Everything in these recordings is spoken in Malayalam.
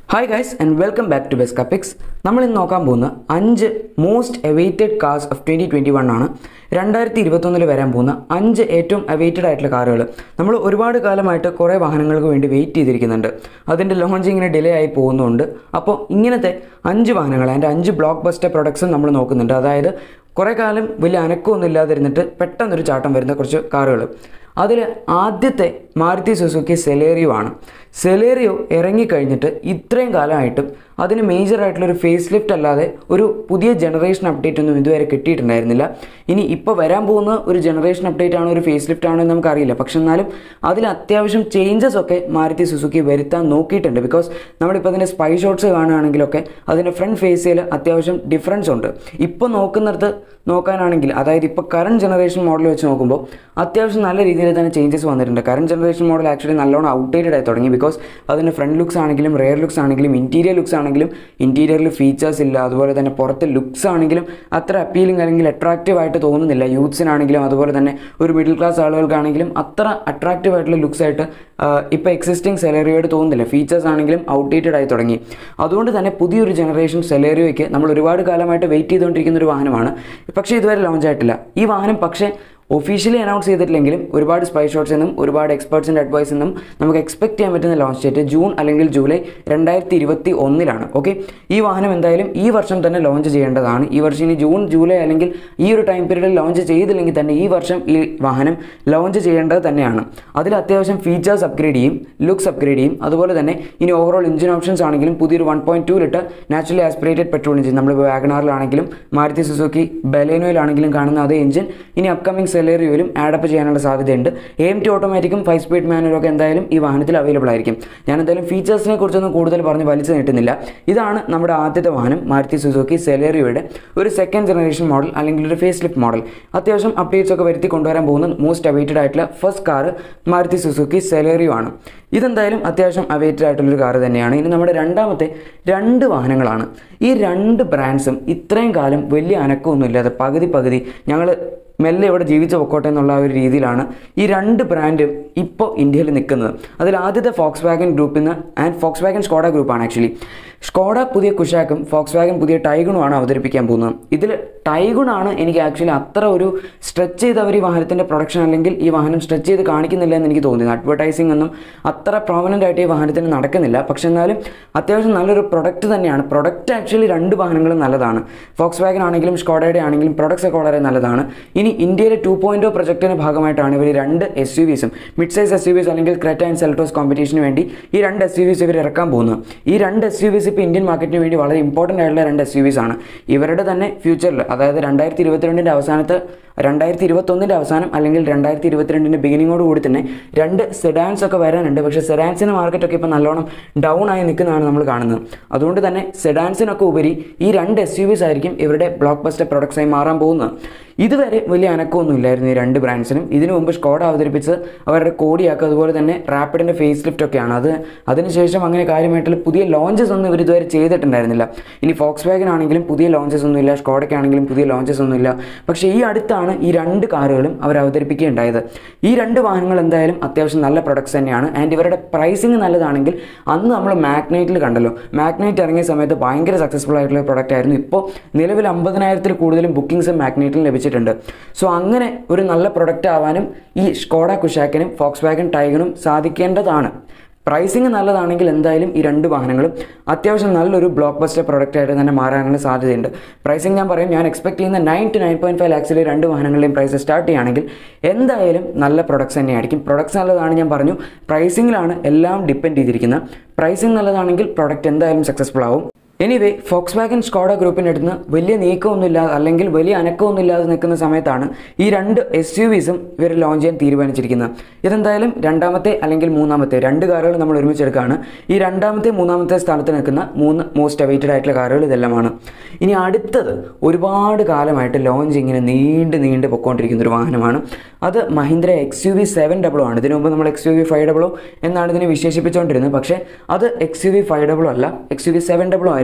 hi guys and welcome back to best കപ്പിക്സ് നമ്മൾ ഇന്ന് നോക്കാൻ പോകുന്ന അഞ്ച് most awaited cars of twenty twenty one ആണ് രണ്ടായിരത്തി ഇരുപത്തൊന്നിൽ വരാൻ പോകുന്ന അഞ്ച് ഏറ്റവും അവൈറ്റഡ് ആയിട്ടുള്ള കാറുകൾ നമ്മൾ ഒരുപാട് കാലമായിട്ട് കുറേ വാഹനങ്ങൾക്ക് വേണ്ടി വെയിറ്റ് ചെയ്തിരിക്കുന്നുണ്ട് അതിൻ്റെ ലോഞ്ചിങ്ങിന് ഡിലേ ആയി പോകുന്നുണ്ട് അപ്പോൾ ഇങ്ങനത്തെ അഞ്ച് വാഹനങ്ങൾ അതിൻ്റെ അഞ്ച് ബ്ലോക്ക് ബസ്റ്റർ പ്രൊഡക്ട്സും നമ്മൾ നോക്കുന്നുണ്ട് അതായത് കുറേ കാലം വലിയ അനക്കമൊന്നും ഇല്ലാതിരുന്നിട്ട് പെട്ടെന്നൊരു ചാട്ടം വരുന്ന കുറച്ച് കാറുകൾ അതിൽ ആദ്യത്തെ മാരുതി സുസുക്കി സെലേറിയോ ആണ് സെലേറിയോ ഇറങ്ങിക്കഴിഞ്ഞിട്ട് ഇത്രയും കാലമായിട്ടും അതിന് മേജർ ആയിട്ടുള്ളൊരു ഫേസ് ലിഫ്റ്റ് അല്ലാതെ ഒരു പുതിയ ജനറേഷൻ അപ്ഡേറ്റ് ഒന്നും ഇതുവരെ കിട്ടിയിട്ടുണ്ടായിരുന്നില്ല ഇനി ഇപ്പോൾ വരാൻ പോകുന്ന ഒരു ജനറേഷൻ അപ്ഡേറ്റ് ആണോ ഒരു ഫേസ് ലിഫ്റ്റ് ആണോ എന്ന് നമുക്കറിയില്ല പക്ഷെ എന്നാലും അതിൽ അത്യാവശ്യം ചേഞ്ചസ് ഒക്കെ മാരുതി സുസുക്കി വരുത്താൻ നോക്കിയിട്ടുണ്ട് ബിക്കോസ് നമ്മളിപ്പോൾ അതിൻ്റെ സ്പൈ ഷോട്ട്സ് കാണുകയാണെങ്കിലൊക്കെ അതിൻ്റെ ഫ്രണ്ട് ഫേസിൽ അത്യാവശ്യം ഡിഫറൻസ് ഉണ്ട് ഇപ്പോൾ നോക്കുന്നിടത്ത് നോക്കാനാണെങ്കിൽ അതായത് ഇപ്പോൾ കറണ്ട് ജനറേഷൻ മോഡൽ വെച്ച് നോക്കുമ്പോൾ അത്യാവശ്യം നല്ല രീതിയിൽ തന്നെ ചേഞ്ചസ് വന്നിട്ടുണ്ട് കറണ്ട് ജനറേഷൻ മോഡൽ ആക്ച്വലി നല്ലോണം ഔട്ട്ഡേറ്റഡ് ആയി തുടങ്ങി ബിക്കോസ് അതിൻ്റെ ഫ്രണ്ട് ലുക്സ് ആണെങ്കിലും റെയർ ലുക്സ് ആണെങ്കിലും ഇൻറ്റീരിയർ ലുക്സ് ആണെങ്കിലും ഇൻറ്റീരിയറിൽ ഫീച്ചേഴ്സ് ഇല്ല അതുപോലെ തന്നെ പുറത്ത് ലുക്സ് ആണെങ്കിലും അത്ര അപ്പീലിംഗ് അല്ലെങ്കിൽ അട്രാക്റ്റീവ് ആയിട്ട് തോന്നുന്നില്ല യൂത്ത്സിനാണെങ്കിലും അതുപോലെ തന്നെ ഒരു മിഡിൽ ക്ലാസ് ആളുകൾക്കാണെങ്കിലും അത്ര അട്രാക്റ്റീവ് ആയിട്ടുള്ള ലുക്സ് ആയിട്ട് ഇപ്പോൾ എക്സിസ്റ്റിംഗ് സെലേറിയോയുടെ തോന്നുന്നില്ല ഫീച്ചേഴ്സ് ആണെങ്കിലും ഔട്ട്ഡേറ്റഡ് ആയി തുടങ്ങി അതുകൊണ്ട് തന്നെ പുതിയൊരു ജനറേഷൻ സെലേറിയോയ്ക്ക് നമ്മൾ ഒരുപാട് കാലമായിട്ട് വെയിറ്റ് ചെയ്തുകൊണ്ടിരിക്കുന്ന ഒരു വാഹനമാണ് പക്ഷേ ഇതുവരെ ലോഞ്ച് ആയിട്ടില്ല ഈ വാഹനം പക്ഷേ ഒഫീഷ്യലി അനൗൺസ് ചെയ്തിട്ടില്ലെങ്കിലും ഒരുപാട് സ്പൈ ഷോട്ട്സ് നിന്നും ഒരുപാട് എക്സ്പേർട്സിൻ്റെ അഡ്വൈസ് നിന്നും നമുക്ക് എക്സ്പെക്ട് ചെയ്യാൻ പറ്റുന്ന ലോഞ്ച് ഡേറ്റ് ജൂൺ അല്ലെങ്കിൽ ജൂലൈ രണ്ടായിരത്തി ഇരുപത്തി ഒന്നിലാണ് ഓക്കെ ഈ വാഹനം എന്തായാലും ഈ വർഷം തന്നെ ലോഞ്ച് ചെയ്യേണ്ടതാണ് ഈ വർഷം ഇനി ജൂൺ ജൂലൈ അല്ലെങ്കിൽ ഈ ഒരു ടൈം പീരീഡിൽ ലോഞ്ച് ചെയ്തില്ലെങ്കിൽ തന്നെ ഈ വർഷം ഈ വാഹനം ലോഞ്ച് ചെയ്യേണ്ടത് തന്നെയാണ് അതിൽ അത്യാവശ്യം ഫീച്ചേഴ്സ് അപ്ഗ്രേഡ് ചെയ്യും ലുക്സ് അപ്ഗ്രേഡ് ചെയ്യും അതുപോലെ തന്നെ ഇനി ഓവറോൾ എഞ്ചിൻ ഓപ്ഷൻസ് ആണെങ്കിലും പുതിയൊരു one point two litre naturally aspirated petrol engine നമ്മൾ വാഗണാറിലാണെങ്കിലും മാരുതി സുസുക്കി ബലേനോയിലാണെങ്കിലും കാണുന്ന അതേ എഞ്ചിൻ ഇനി അപ്കമിംഗ് സെലേറിയോയിലും ആഡപ്പ് ചെയ്യാനുള്ള സാധ്യതയുണ്ട് എം ടി ഓട്ടോമാറ്റിക്കും ഫൈവ് സ്പീഡ് മാനുവലും ഒക്കെ എന്തായാലും ഈ വാഹനത്തിൽ അവൈലബിൾ ആയിരിക്കും ഞാൻ എന്തായാലും ഫീച്ചേഴ്സിനെ കുറിച്ചൊന്നും കൂടുതൽ പറഞ്ഞ് വലിച്ചു നീട്ടുന്നില്ല ഇതാണ് നമ്മുടെ ആദ്യത്തെ വാഹനം മാരുതി സുസുക്കി സെലേറിയോയുടെ ഒരു സെക്കൻഡ് ജനറേഷൻ മോഡൽ അല്ലെങ്കിൽ ഒരു ഫേസ് ലിഫ്റ്റ് മോഡൽ അത്യാവശ്യം അപ്ഡേറ്റ്സ് ഒക്കെ വരുത്തി കൊണ്ടുവരാൻ പോകുന്ന മോസ്റ്റ് അവൈറ്റഡ് ആയിട്ടുള്ള first car Maruti Suzuki Celerio ആണ് ഇതെന്തായാലും അത്യാവശ്യം അവൈറ്റഡ് ആയിട്ടുള്ളൊരു കാർ തന്നെയാണ് ഇനി നമ്മുടെ രണ്ടാമത്തെ രണ്ട് വാഹനങ്ങളാണ് ഈ രണ്ട് ബ്രാൻഡ്സും ഇത്രയും കാലം വലിയ അനക്കമൊന്നുമില്ലാതെ പകുതി പകുതി ഞങ്ങൾ മെല്ലെ ഇവിടെ ജീവിച്ചു പൊക്കോട്ടെ എന്നുള്ള ഒരു രീതിയിലാണ് ഈ രണ്ട് ബ്രാൻഡും ഇപ്പോൾ ഇന്ത്യയിൽ നിൽക്കുന്നത് അതിൽ ആദ്യത്തെ ഫോക്സ് വാഗൻ ഗ്രൂപ്പിൽ നിന്ന് ആൻഡ് ഫോക്സ് വാഗൻ സ്കോഡ ഗ്രൂപ്പാണ് ആക്ച്വലി സ്കോഡ പുതിയ കുഷാക്കും ഫോക്സ് വാഗൻ പുതിയ ടൈഗുണുമാണ് അവതരിപ്പിക്കാൻ പോകുന്നത് ഇതിൽ ടൈഗുണാണ് എനിക്ക് ആക്ച്വലി അത്ര ഒരു സ്ട്രെച്ച് ചെയ്ത് അവർ ഈ വാഹനത്തിൻ്റെ പ്രൊഡക്ഷൻ അല്ലെങ്കിൽ ഈ വാഹനം സ്ട്രെച്ച് ചെയ്ത് കാണിക്കുന്നില്ല എന്ന് എനിക്ക് തോന്നുന്നു അഡ്വർടൈസിംഗ് ഒന്നും അത്ര പ്രോമിനൻ്റ് ആയിട്ട് ഈ വാഹനത്തിന് നടക്കുന്നില്ല പക്ഷെ എന്നാലും അത്യാവശ്യം നല്ലൊരു പ്രൊഡക്റ്റ് തന്നെയാണ് പ്രൊഡക്റ്റ് ആക്ച്വലി രണ്ട് വാഹനങ്ങളും നല്ലതാണ് ഫോക്സ് വാഗൻ ആണെങ്കിലും സ്കോഡയുടെ ആണെങ്കിലും പ്രൊഡക്ട്സ് ഒക്കെ വളരെ നല്ലതാണ് ഇനി ഇന്ത്യയിലെ ടു പോയിൻറ്റ് പ്രൊജക്റ്റിൻ്റെ ഭാഗമായിട്ടാണ് ഇവർ രണ്ട് എസ് യു വിസും mid size S U Vs അല്ലെങ്കിൽ ക്രെറ്റ ആൻഡ് സെൽട്ടോസ് കോമ്പറ്റീഷന് വേണ്ടി ഈ രണ്ട് എസ് യു വിസ് ഇവർ ഇറക്കാൻ പോകുന്നത് ഈ രണ്ട് എസ് യു വിസ് ഇപ്പോൾ ഇന്ത്യൻ മാർക്കറ്റിന് വേണ്ടി വളരെ ഇമ്പോർട്ടൻ്റ് ആയിട്ടുള്ള രണ്ട് എസ് യു വിസ് ആണ് ഇവരുടെ തന്നെ ഫ്യൂച്ചറിൽ അതായത് രണ്ടായിരത്തി ഇരുപത്തിരണ്ടിൻ്റെ അവസാനത്ത് രണ്ടായിരത്തി ഇരുപത്തൊന്നിൻ്റെ അവസാനം അല്ലെങ്കിൽ രണ്ടായിരത്തി ഇരുപത്തിരണ്ടിൻ്റെ ബിഗിനിങ്ങോട് കൂടി തന്നെ രണ്ട് സെഡാൻസ് ഒക്കെ വരാനുണ്ട് പക്ഷേ സെഡാൻസിൻ്റെ മാർക്കറ്റൊക്കെ ഇപ്പോൾ നല്ലോണം ഡൗൺ ആയി നിൽക്കുന്നതാണ് നമ്മൾ കാണുന്നത് അതുകൊണ്ട് തന്നെ സെഡാൻസിനൊക്കെ ഉപരി ഈ രണ്ട് എസ് യു വിസ് ആയിരിക്കും ഇവരുടെ ബ്ലോക്ക് ബസ്റ്റർ പ്രൊഡക്ട്സായി മാറാൻ പോകുന്നത് ഇതുവരെ വലിയ അനക്കമൊന്നും ഇല്ലായിരുന്നു ഈ രണ്ട് ബ്രാൻഡ്സിനും ഇതിനു മുമ്പ് സ്കോഡ അവതരിപ്പിച്ചത് അവരുടെ കോഡിയാക്ക് അതുപോലെ തന്നെ റാപ്പിഡിൻ്റെ ഫേസ് ലിഫ്റ്റ് ഒക്കെയാണ് അത് അതിനുശേഷം അങ്ങനെ കാര്യമായിട്ടുള്ള പുതിയ ലോഞ്ചസ് ഒന്നും ഇവർ ഇതുവരെ ചെയ്തിട്ടുണ്ടായിരുന്നില്ല ഇനി ഫോക്സ് വാഗൻ ആണെങ്കിലും പുതിയ ലോഞ്ചസ് ഒന്നുമില്ല സ്കോഡയ്ക്കാണെങ്കിലും പുതിയ ലോഞ്ചസ് ഒന്നുമില്ല പക്ഷേ ഈ അടുത്താണ് ഈ രണ്ട് കാറുകളും അവർ അവതരിപ്പിക്കുകയുണ്ടായത് ഈ രണ്ട് വാഹനങ്ങൾ എന്തായാലും അത്യാവശ്യം നല്ല പ്രൊഡക്ട്സ് തന്നെയാണ് ആൻഡ് ഇവരുടെ പ്രൈസിങ് നല്ലതാണെങ്കിൽ അന്ന് നമ്മൾ മാഗ്നൈറ്റിൽ കണ്ടല്ലോ മാഗ്നൈറ്റ് ഇറങ്ങിയ സമയത്ത് ഭയങ്കര സക്സസ്ഫുൾ ആയിട്ടുള്ള പ്രൊഡക്റ്റ് ആയിരുന്നു ഇപ്പോൾ നിലവിൽ അമ്പതിനായിരത്തിൽ കൂടുതലും ബുക്കിംഗ്സ് മാഗ്നൈറ്റിൽ ലഭിച്ചിട്ടുണ്ട് സോ അങ്ങനെ ഒരു നല്ല പ്രൊഡക്റ്റ് ആവാനും ഈ സ്കോഡ കുഷാക്കിനും ഫോക്സ് വാഗൻ ടൈഗനും സാധിക്കേണ്ടതാണ് പ്രൈസിങ് നല്ലതാണെങ്കിൽ എന്തായാലും ഈ രണ്ട് വാഹനങ്ങളും അത്യാവശ്യം നല്ലൊരു ബ്ലോക്ക് ബസ്റ്റർ പ്രൊഡക്റ്റ് ആയിട്ട് തന്നെ മാറാനുള്ള സാധ്യതയുണ്ട് പ്രൈസിങ് ഞാൻ പറയും ഞാൻ എക്സ്പെക്ട് ചെയ്യുന്ന nine to nine point five ലാക്സിൽ രണ്ട് വാഹനങ്ങളുടെയും പ്രൈസ് സ്റ്റാർട്ട് ചെയ്യുകയാണെങ്കിൽ എന്തായാലും നല്ല പ്രൊഡക്ട്സ് തന്നെയായിരിക്കും പ്രൊഡക്ട്സ് നല്ലതാണ് ഞാൻ പറഞ്ഞു പ്രൈസിങ്ങിലാണ് എല്ലാം ഡിപ്പെൻഡ് ചെയ്തിരിക്കുന്നത് പ്രൈസിങ് നല്ലതാണെങ്കിൽ പ്രൊഡക്റ്റ് എന്തായാലും സക്സസ്ഫുൾ ആവും എനിവേ ഫോക്സ് വാഗൻ സ്കോഡ ഗ്രൂപ്പിൻ്റെ അടുത്ത് വലിയ നീക്കമൊന്നുമില്ലാതെ അല്ലെങ്കിൽ വലിയ അനക്കമൊന്നുമില്ലാതെ നിൽക്കുന്ന സമയത്താണ് ഈ രണ്ട് എസ് യു വിസും ഇവർ ലോഞ്ച് ചെയ്യാൻ തീരുമാനിച്ചിരിക്കുന്നത് ഇതെന്തായാലും രണ്ടാമത്തെ അല്ലെങ്കിൽ മൂന്നാമത്തെ രണ്ട് കാറുകൾ നമ്മൾ ഒരുമിച്ചെടുക്കുകയാണ് ഈ രണ്ടാമത്തെ മൂന്നാമത്തെ സ്ഥാനത്ത് നിൽക്കുന്ന മൂന്ന് മോസ്റ്റ് അവൈറ്റഡ് ആയിട്ടുള്ള കാറുകൾ ഇതെല്ലാമാണ് ഇനി അടുത്തത് ഒരുപാട് കാലമായിട്ട് ലോഞ്ച് ഇങ്ങനെ നീണ്ട് നീണ്ട് പൊയ്ക്കൊണ്ടിരിക്കുന്ന ഒരു വാഹനമാണ് അത് Mahindra X U V seven double O ആണ് ഇതിനു മുമ്പ് നമ്മൾ X U V five double O എന്നാണ് ഇതിനെ വിശേഷിപ്പിച്ചുകൊണ്ടിരുന്നത് പക്ഷേ അത് X U V five double O അല്ല X U V seven double O ആയിരിക്കും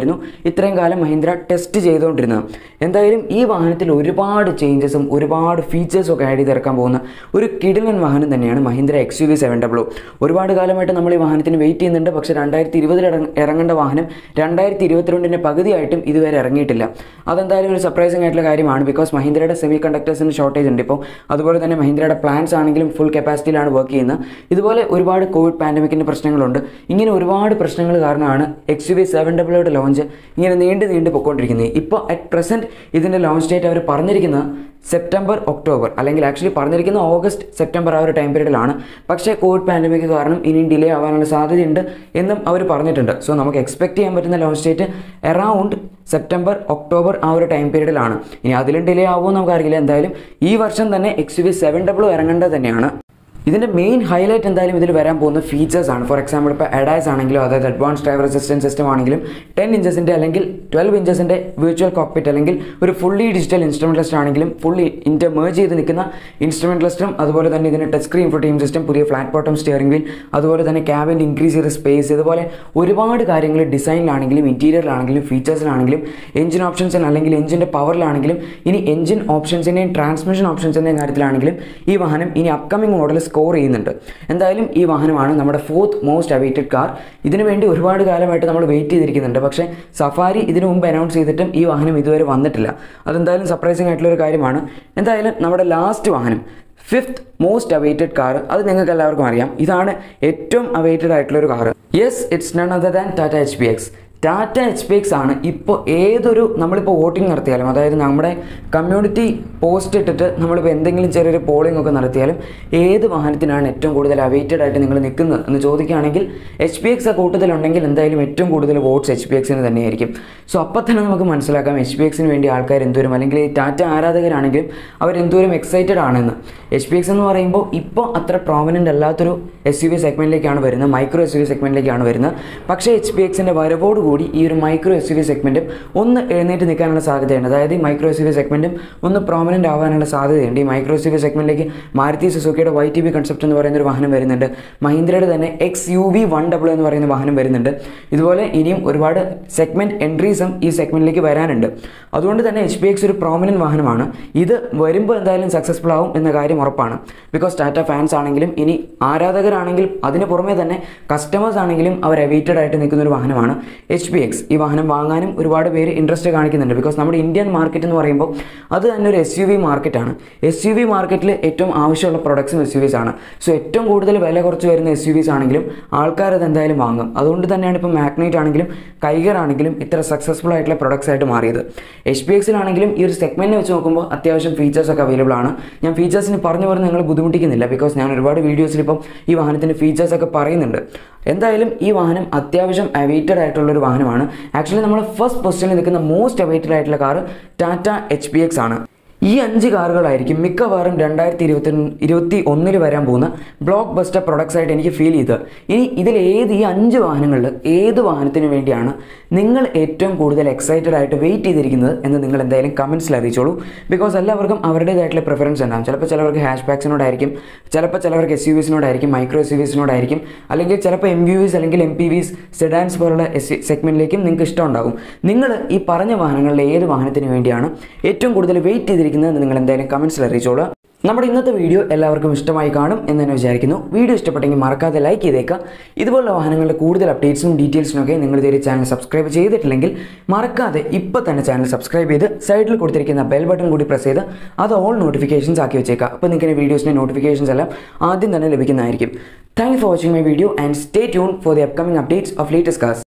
വാഹനമായിരുന്നു ഇത്രയും കാലം മഹീന്ദ്ര ടെസ്റ്റ് ചെയ്തുകൊണ്ടിരുന്നത് എന്തായാലും ഈ വാഹനത്തിൽ ഒരുപാട് ചേഞ്ചസും ഒരുപാട് ഫീച്ചേഴ്സും ഒക്കെ ആഡ് ചെയ്തിറക്കാൻ പോകുന്ന ഒരു കിടിലൻ വാഹനം തന്നെയാണ് Mahindra X U V seven W ഒരുപാട് കാലമായിട്ട് നമ്മൾ ഈ വാഹനത്തിന് വെയിറ്റ് ചെയ്യുന്നുണ്ട് പക്ഷേ രണ്ടായിരത്തി ഇരുപതിൽ ഇറങ്ങേണ്ട വാഹനം രണ്ടായിരത്തി ഇരുപത്തിരണ്ടിൻ്റെ പകുതിയായിട്ടും ഇതുവരെ ഇറങ്ങിയിട്ടില്ല അതെന്തായാലും ഒരു സർപ്രൈസിംഗ് ആയിട്ടുള്ള കാര്യമാണ് ബിക്കോസ് മഹീന്ദ്രയുടെ സെമി കണ്ടക്ടേഴ്സിന് ഷോർട്ടേജ് ഉണ്ട് ഇപ്പോൾ അതുപോലെ തന്നെ മഹീന്ദ്രയുടെ പ്ലാൻസ് ആണെങ്കിലും ഫുൾ കപ്പാസിറ്റിയിലാണ് വർക്ക് ചെയ്യുന്നത് ഇതുപോലെ ഒരുപാട് കോവിഡ് പാൻഡമിക്കിൻ്റെ പ്രശ്നങ്ങളുണ്ട് ഇങ്ങനെ ഒരുപാട് പ്രശ്നങ്ങൾ കാരണമാണ് എക്സ് യു വി സെവൻ ഡബിളോയുടെ ലോഞ്ച് ഇങ്ങനെ നീണ്ട് നീണ്ട് പൊയ്ക്കൊണ്ടിരിക്കുന്നത് ഇപ്പോൾ അറ്റ് പ്രസൻറ്റ് ഇതിൻ്റെ ലോഞ്ച് ഡേറ്റ് അവർ പറഞ്ഞിരിക്കുന്നത് സെപ്റ്റംബർ ഒക്ടോബർ അല്ലെങ്കിൽ ആക്ച്വലി പറഞ്ഞിരിക്കുന്ന ഓഗസ്റ്റ് സെപ്റ്റംബർ ആ ഒരു ടൈം പീരീഡിലാണ് പക്ഷേ കോവിഡ് പാൻഡമിക് കാരണം ഇനിയും ഡിലേ ആവാനുള്ള സാധ്യതയുണ്ട് എന്നും അവർ പറഞ്ഞിട്ടുണ്ട് സോ നമുക്ക് എക്സ്പെക്ട് ചെയ്യാൻ പറ്റുന്ന launch date around September October ആ ഒരു ടൈം പീരീഡിലാണ് ഇനി അതിലും ഡിലേ ആവുമോ നമുക്കറിയില്ല എന്തായാലും ഈ വർഷം തന്നെ എക്സ് വി സെവൻ ഡബിൾ ഇറങ്ങേണ്ടത് തന്നെയാണ് ഇതിൻ്റെ മെയിൻ ഹൈലൈറ്റ് എന്തായാലും ഇതിൽ വരാൻ പോകുന്ന ഫീച്ചേഴ്സ് ആണ് ഫോർ എക്സാമ്പിൾ ഇപ്പോൾ എഡാസ് ആണെങ്കിലും അതായത് അഡ്വാൻസ് ഡ്രൈവർ അസിസ്റ്റൻറ്റ് സിസ്റ്റം ആണെങ്കിലും ടെൻ ഇഞ്ചസിൻ്റെ അല്ലെങ്കിൽ ട്വൽവ് ഇഞ്ചസിൻ്റെ വിർച്വൽ കോക്പിറ്റ് അല്ലെങ്കിൽ ഒരു ഫുള്ളി ഡിജിറ്റൽ ഇൻസ്ട്രുമെൻറ്റ് ലിസ്റ്റ് ആണെങ്കിലും ഫുള്ളി ഇൻറ്റർ മേർജ് ചെയ്ത് നിൽക്കുന്ന ഇൻസ്ട്രുമെൻറ്റ് ലിസ്റ്റും അതുപോലെ തന്നെ ഇതിൻ്റെ ടച്ച് സ്ക്രീൻ ടീം സിസ്റ്റം പുതിയ ഫ്ലാറ്റ് ബോട്ടം സ്റ്റിയറിംഗ് വീൽ അതുപോലെ തന്നെ ക്യാബിൻ്റെ ഇൻക്രീസ് ചെയ്ത സ്പേസ് ഇതുപോലെ ഒരുപാട് കാര്യങ്ങൾ ഡിസൈനിലാണെങ്കിലും ഇൻറ്റീരിയറിലാണെങ്കിലും ഫീച്ചേഴ്സിലാണെങ്കിലും എഞ്ചിൻ ഓപ്ഷൻസിന് അല്ലെങ്കിൽ എഞ്ചിൻ്റെ പവറിലാണെങ്കിലും ഇനി എഞ്ചിൻ ഓപ്ഷൻസിൻ്റെയും ട്രാൻസ്മിഷൻ ഓപ്ഷൻസിൻ്റെയും കാര്യത്തിലാണെങ്കിലും ഈ വാഹനം ഇനി അപ്കമിംഗ് മോഡൽ സ്കോർ ചെയ്യുന്നുണ്ട് എന്തായാലും ഈ വാഹനമാണ് നമ്മുടെ ഫോർത്ത് മോസ്റ്റ് അവൈറ്റഡ് കാർ ഇതിനു വേണ്ടി ഒരുപാട് കാലമായിട്ട് നമ്മൾ വെയിറ്റ് ചെയ്തിരിക്കുന്നുണ്ട് പക്ഷേ സഫാരി ഇതിനു മുമ്പ് അനൗൺസ് ചെയ്തിട്ടും ഈ വാഹനം ഇതുവരെ വന്നിട്ടില്ല അതെന്തായാലും സർപ്രൈസിംഗ് ആയിട്ടുള്ള ഒരു കാര്യമാണ് എന്തായാലും നമ്മുടെ ലാസ്റ്റ് വാഹനം ഫിഫ്ത്ത് മോസ്റ്റ് അവൈറ്റഡ് കാർ അത് നിങ്ങൾക്ക് എല്ലാവർക്കും അറിയാം ഇതാണ് ഏറ്റവും അവൈറ്റഡ് ആയിട്ടുള്ള ഒരു car yes it's none other than Tata H P X Tata H P X ആണ് ഇപ്പോൾ ഏതൊരു നമ്മളിപ്പോൾ വോട്ടിംഗ് നടത്തിയാലും അതായത് നമ്മുടെ കമ്മ്യൂണിറ്റി പോസ്റ്റ് ഇട്ടിട്ട് നമ്മളിപ്പോൾ എന്തെങ്കിലും ചെറിയൊരു പോളിംഗ് ഒക്കെ നടത്തിയാലും ഏത് വാഹനത്തിനാണ് ഏറ്റവും കൂടുതൽ അവൈറ്റഡ് ആയിട്ട് നിങ്ങൾ നിൽക്കുന്നത് എന്ന് ചോദിക്കുകയാണെങ്കിൽ എച്ച് പി എക്സ് കൂടുതലുണ്ടെങ്കിൽ എന്തായാലും ഏറ്റവും കൂടുതൽ വോട്ട്സ് എച്ച് പി എക്സിന് തന്നെയായിരിക്കും സോ അപ്പോൾ തന്നെ നമുക്ക് മനസ്സിലാക്കാം എച്ച് പി എക്സിന് വേണ്ടി ആൾക്കാർ എന്തോരം അല്ലെങ്കിൽ ഈ ടാറ്റ ആരാധകരാണെങ്കിലും അവർ എന്തോരം എക്സൈറ്റഡ് ആണെന്ന് എച്ച് പി എക്സ് എന്ന് പറയുമ്പോൾ ഇപ്പോൾ അത്ര പ്രോമിനൻ്റ് അല്ലാത്തൊരു എസ് യു വി സെഗ്മെൻറ്റിലേക്കാണ് വരുന്നത് മൈക്രോ എസ് യു വി സെഗ്മെൻറ്റിലേക്കാണ് വരുന്നത് പക്ഷേ എച്ച് പി എക്സിൻ്റെ വരവോടുകൂടി ഈ ഒരു മൈക്രോ എസ് യു വി സെഗ്മെൻറ്റും ഒന്ന് എഴുന്നേറ്റ് നിൽക്കാനുള്ള സാധ്യതയുണ്ട് അതായത് ഈ മൈക്രോ എസ് യു വി സെഗ്മെൻറ്റും ഒന്ന് പ്രോമിനൻ്റ് ആവാനുള്ള സാധ്യതയുണ്ട് ഈ മൈക്രോ എസ് യു വി സെഗ്മെൻറ്റിലേക്ക് മാരുതി സുസുക്കിയുടെ വൈ ടി ബി കൺസെപ്റ്റ് എന്ന് പറയുന്ന ഒരു വാഹനം വരുന്നുണ്ട് മഹീന്ദ്രയുടെ തന്നെ X U V one double എന്ന് പറയുന്ന വാഹനം വരുന്നുണ്ട് ഇതുപോലെ ഇനിയും ഒരുപാട് സെഗ്മെൻറ്റ് എൻട്രീസും ഈ സെഗ്മെൻറ്റിലേക്ക് വരാനുണ്ട് അതുകൊണ്ട് തന്നെ എച്ച് പി എക്സ് ഒരു പ്രോമിനൻ്റ് വാഹനമാണ് ഇത് വരുമ്പോൾ എന്തായാലും സക്സസ്ഫുൾ ആവും എന്ന കാര്യം ഉറപ്പാണ് ബിക്കോസ് ടാറ്റ ഫാൻസ് ആണെങ്കിലും ഇനി ആരാധകരാണെങ്കിലും അതിന് പുറമെ തന്നെ കസ്റ്റമേഴ്സ് ആണെങ്കിലും അവർ അവൈറ്റഡ് ആയിട്ട് നിൽക്കുന്ന ഒരു വാഹനമാണ് എച്ച് പി എക്സ് ഈ വാഹനം വാങ്ങാനും ഒരുപാട് പേര് ഇൻട്രസ്റ്റ് കാണിക്കുന്നുണ്ട് ബിക്കോസ് നമ്മുടെ ഇന്ത്യൻ മാർക്കറ്റ് എന്ന് പറയുമ്പോൾ അത് തന്നെ ഒരു എസ് യു വി മാർക്കറ്റാണ് എസ് യു വി മാർക്കറ്റിൽ ഏറ്റവും ആവശ്യമുള്ള പ്രൊഡക്ട്സും എസ് യു വിസ് ആണ് സോ ഏറ്റവും കൂടുതൽ വില കുറച്ച് വരുന്ന എസ് യു വിസ് ആണെങ്കിലും ആൾക്കാർ അത് എന്തായാലും വാങ്ങും അതുകൊണ്ട് തന്നെയാണ് ഇപ്പോൾ മാഗ്നൈറ്റ് ആണെങ്കിലും കൈഗർ ആണെങ്കിലും ഇത്ര സക്സസ്ഫുൾ ആയിട്ടുള്ള പ്രൊഡക്ട്സ് ആയിട്ട് മാറിയത് എച്ച് പി എക്സിലാണെങ്കിലും ഈ ഒരു സെഗ്മെൻറ്റ് വെച്ച് നോക്കുമ്പോൾ അത്യാവശ്യം ഫീച്ചേഴ്സ് ഒക്കെ അവൈലബിൾ ആണ് ഞാൻ ഫീച്ചേഴ്സിന് പറഞ്ഞു പറഞ്ഞ് നിങ്ങൾ ബുദ്ധിമുട്ടിക്കുന്നില്ല ബിക്കോസ് ഞാൻ ഒരുപാട് വീഡിയോസിൽ ഇപ്പം ഈ വാഹനത്തിൻ്റെ ഫീച്ചേഴ്സ് ഒക്കെ പറയുന്നുണ്ട് എന്തായാലും ഈ വാഹനം അത്യാവശ്യം അവൈറ്റഡ് ആയിട്ടുള്ള ഒരു വാഹനമാണ് ആക്ച്വലി നമ്മൾ ഫസ്റ്റ് പൊസിഷനിൽ നിൽക്കുന്ന മോസ്റ്റ് അവൈറ്റഡ് ആയിട്ടുള്ള car Tata H P X ആണ് ഈ അഞ്ച് കാറുകളായിരിക്കും മിക്കവാറും രണ്ടായിരത്തി ഇരുപത്തി ഇരുപത്തി ഒന്നിൽ വരാൻ പോകുന്ന ബ്ലോക്ക് ബസ്റ്റർ പ്രൊഡക്ട്സ് ആയിട്ട് എനിക്ക് ഫീൽ ചെയ്തത് ഇനി ഇതിൽ ഏത് ഈ അഞ്ച് വാഹനങ്ങളിൽ ഏത് വാഹനത്തിന് വേണ്ടിയാണ് നിങ്ങൾ ഏറ്റവും കൂടുതൽ എക്സൈറ്റഡ് ആയിട്ട് വെയിറ്റ് ചെയ്തിരിക്കുന്നത് എന്ന് നിങ്ങൾ എന്തായാലും കമൻസിൽ അറിയിച്ചോളൂ ബിക്കോസ് എല്ലാവർക്കും അവരുടേതായിട്ടുള്ള പ്രിഫറൻസ് ഉണ്ടാകും ചിലപ്പോൾ ചിലവർക്ക് ഹാഷ് ബാക്സിനോടായിരിക്കും ചിലപ്പോൾ ചിലവർക്ക് എസ് യു വിസിനോടായിരിക്കും മൈക്രോ എസ് യു വിസിനോടായിരിക്കും അല്ലെങ്കിൽ ചിലപ്പോൾ എം വി വിസ് അല്ലെങ്കിൽ എം പി വിസ് സെഡാൻസ് പോലുള്ള എസ് സെഗ്മെൻറ്റിലേക്കും നിങ്ങൾക്ക് ഇഷ്ടം ഉണ്ടാകും നിങ്ങൾ ഈ പറഞ്ഞ വാഹനങ്ങളിൽ ഏത് വാഹനത്തിന് വേണ്ടിയാണ് ഏറ്റവും കൂടുതൽ വെയിറ്റ് ചെയ്തിരിക്കുന്നത് എന്ന് നിങ്ങൾ എന്തായാലും കമൻസിൽ അറിയിച്ചോളൂ നമ്മുടെ ഇന്നത്തെ വീഡിയോ എല്ലാവർക്കും ഇഷ്ടമായി കാണും എന്ന് തന്നെ വിചാരിക്കുന്നു വീഡിയോ ഇഷ്ടപ്പെട്ടെങ്കിൽ മറക്കാതെ ലൈക്ക് ചെയ്തേക്കുക ഇതുപോലുള്ള വാഹനങ്ങളുടെ കൂടുതൽ അപ്ഡേറ്റ്സും ഡീറ്റെയിൽസിനും ഒക്കെ നിങ്ങൾ ഇതുവരെ ചാനൽ സബ്സ്ക്രൈബ് ചെയ്തിട്ടില്ലെങ്കിൽ മറക്കാതെ ഇപ്പോൾ തന്നെ ചാനൽ സബ്സ്ക്രൈബ് ചെയ്ത് സൈഡിൽ കൊടുത്തിരിക്കുന്ന ബെൽ ബട്ടൺ കൂടി പ്രസ് ചെയ്ത് അത് ഓൾ നോട്ടിഫിക്കേഷൻസ് ആക്കി വെച്ചേക്കുക അപ്പോൾ നിങ്ങൾക്ക് വീഡിയോസിൻ്റെ നോട്ടിഫിക്കേഷൻസ് എല്ലാം ആദ്യം തന്നെ ലഭിക്കുന്നതായിരിക്കും thank for watching my video and stay tune for the upcoming updates of latest കാസ്